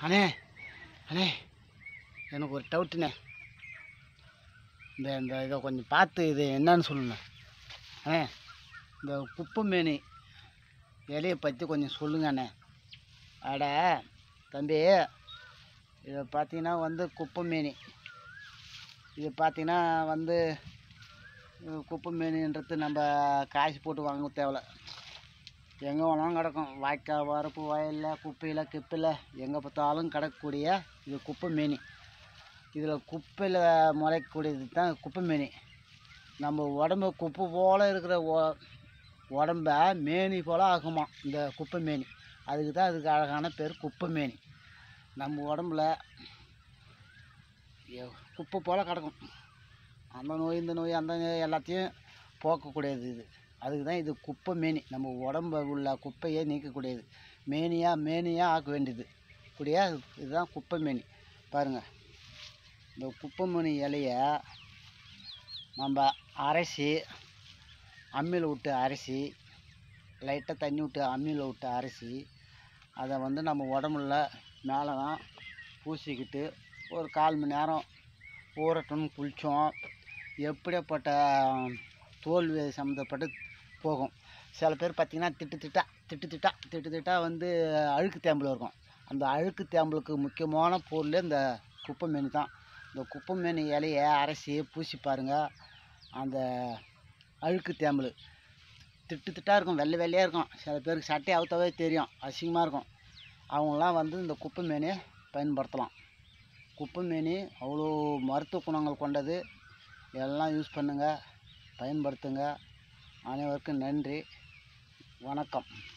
அண்ணே அண்ணே எனக்கு ஒரு டவுட்டுண்ணே இந்த இந்த இதை கொஞ்சம் பார்த்து இது என்னன்னு சொல்லுண்ணே அண்ணே இந்த குப்பை மேனி இலையை பற்றி கொஞ்சம் சொல்லுங்க அண்ணே அட தம்பி இதை பார்த்தீங்கன்னா வந்து குப்பை மேனி இது பார்த்தீங்கன்னா வந்து இது குப்பை மேனின்றது நம்ம காசு போட்டு வாங்க தேவையில்ல எங்கே வேணாலும் கிடக்கும் வாய்க்கால் வரப்பு வயலில் குப்பையில் கிப்பில் எங்கே பார்த்தாலும் கிடக்கக்கூடிய இது குப்பை மேனி இதில் குப்பையில் முளைக்கக்கூடியது தான் குப்பை மேனி நம்ம உடம்பு குப்பை போல் இருக்கிற உ- உடம்ப மேனி போல் ஆகுமா இந்த குப்பை மேனி அதுக்கு தான் அதுக்கு அழகான பேர் குப்பை மேனி நம்ம உடம்புல எ- குப்பை போல் கிடக்கும் அந்த நோய் இந்த நோய் அந்த நோய் எல்லாத்தையும் போக்கக்கூடியது இது அதுக்கு தான் இது குப்பை மேனி நம்ம உடம்புல உள்ள குப்பையை நீக்கக்கூடியது மேனியாக மேனியாக ஆக்க வேண்டியது கூடிய இதுதான் குப்பை மேனி பாருங்கள் இந்த குப்பை மேனி இலைய நம்ம அரைச்சி அம்மியில் விட்டு அரைச்சி லைட்டாக தண்ணி விட்டு அம்மியில் விட்டு அரைச்சி அதை வந்து நம்ம உடம்புல மேலே தான் பூசிக்கிட்டு ஒரு கால் மணி நேரம் ஊறட்டும்னு குளித்தோம் எப்படியாப்பட்ட தோல்வி சம்மந்தப்பட்டு போகும் சில பேர் பார்த்திங்கன்னா திட்டு திட்டா திட்டு திட்டா திட்டு திட்டா வந்து அழுக்கு தேம்பல் இருக்கும் அந்த அழுக்கு தேம்பலுக்கு முக்கியமான பொருள் இந்த குப்பை மேனி தான் இந்த குப்பை மேனி இலைய அரைச்சி பூசி பாருங்கள் அந்த அழுக்கு தேம்பல் திட்டு திட்டாக இருக்கும் வெள்ளை வெள்ளையாக இருக்கும் சில பேருக்கு சட்டை அவுத்தாவே தெரியும் அசிங்கமாக இருக்கும் அவங்களாம் வந்து இந்த குப்பை மேனியை பயன்படுத்தலாம் குப்பை மேனி அவ்வளோ மருத்துவ குணங்கள் கொண்டது எல்லாம் யூஸ் பண்ணுங்கள் பயன்படுத்துங்க அனைவருக்கும் நன்றி வணக்கம்